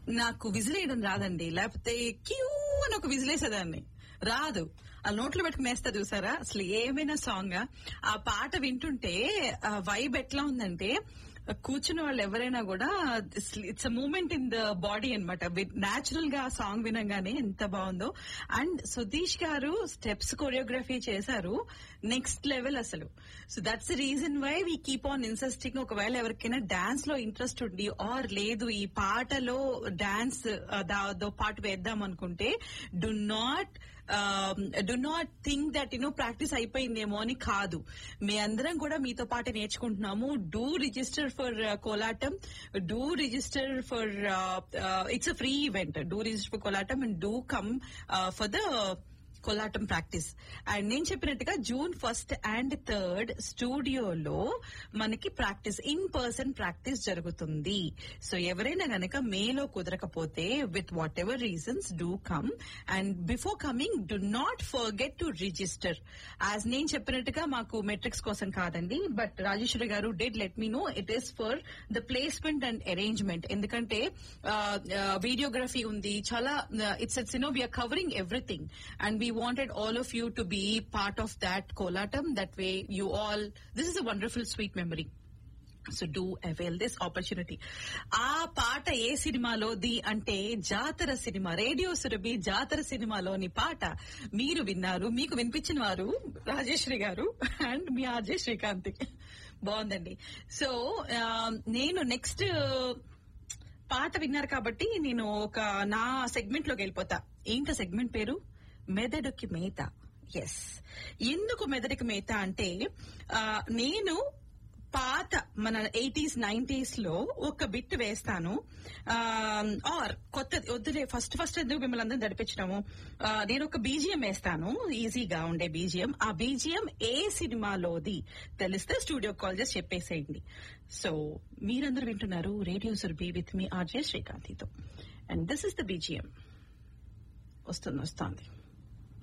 నాకు విజిలేయడం రాదండి లేకపోతే క్యూ అని ఒక విజిలేసేదాన్ని రాదు ఆ నోట్లో పెట్టుకుని వేస్తా చూసారా అసలు ఏమైనా సాంగ్ ఆ పాట వింటుంటే ఆ వైబ్ ఎట్లా ఉందంటే కూర్చున్న వాళ్ళు ఎవరైనా కూడా it's a moment in the body అనమాట నాచురల్ గా ఆ సాంగ్ వినగానే ఎంత బాగుందో and Sudheesh garu steps choreography చేశారు నెక్స్ట్ లెవెల్ అసలు so that's the reason why we keep on insisting ఒకవేళ ఎవరికైనా డాన్స్ లో ఇంట్రెస్ట్ ఉండి ఆర్ లేదు ఈ పాటలో డాన్స్ దో పాట వేద్దాం అనుకుంటే do not do not think that you know practice అయిపోయిందేమో అని కాదు మీ అందరం కూడా మీతో పాటు నేర్చుకుంటున్నాము do register for Kolatam do register for it's a free event do register for Kolatam and do come for the Kolatam practice and నేను చెప్పినట్టుగా జూన్ ఫస్ట్ అండ్ థర్డ్ స్టూడియోలో మనకి ప్రాక్టీస్ ఇన్ పర్సన్ ప్రాక్టీస్ జరుగుతుంది సో ఎవరైనా గనక మేలో కుదరకపోతే with whatever reasons do come and before coming do not forget to register as నేను చెప్పినట్టుగా మాకు మెట్రిక్స్ కోసం కాదండి but Rajeshwari garu did let me know it is for the placement and arrangement ఎందుకంటే వీడియోగ్రఫీ ఉంది చాలా it's it's no we are covering everything and we wanted all of you to be part of that kolatam. That way, you all, this is a wonderful, sweet memory. So do avail this opportunity ఆ పాట ఏ సినిమాలోది అంటే జాతర cinema radio Surabhi జాతర సినిమాలోని పాట మీరు విన్నారు మీకు వినిపించిన వారు రాజేశ్వరి గారు అండ్ మీ ఆర్జే శ్రీకాంత్ బాగుందండి సో నేను నెక్స్ట్ పాట విన్నారు కాబట్టి నేను ఒక నా సెగ్మెంట్ లోకి వెళ్ళిపోతా ఏంట సెగ్మెంట్ పేరు మెదడుకి మేత ఎస్ ఎందుకు మెదడుకి మేత అంటే నేను పాత మన ఎయిటీస్ నైన్టీస్ లో ఒక బిట్ వేస్తాను ఆర్ కొత్త వద్దులే ఫస్ట్ ఫస్ట్ ఎందుకు మిమ్మల్ని అందరం నడిపించడము నేను ఒక బీజిఎం వేస్తాను ఈజీగా ఉండే బీజిఎం ఆ బీజిఎం ఏ సినిమాలోది తెలిస్తే స్టూడియో కాల్ చేసి చెప్పేసేయండి సో మీరందరూ వింటున్నారు radio Surbhi with me RJ శ్రీకాంతితో and this is the BGM వస్తుంది వస్తుంది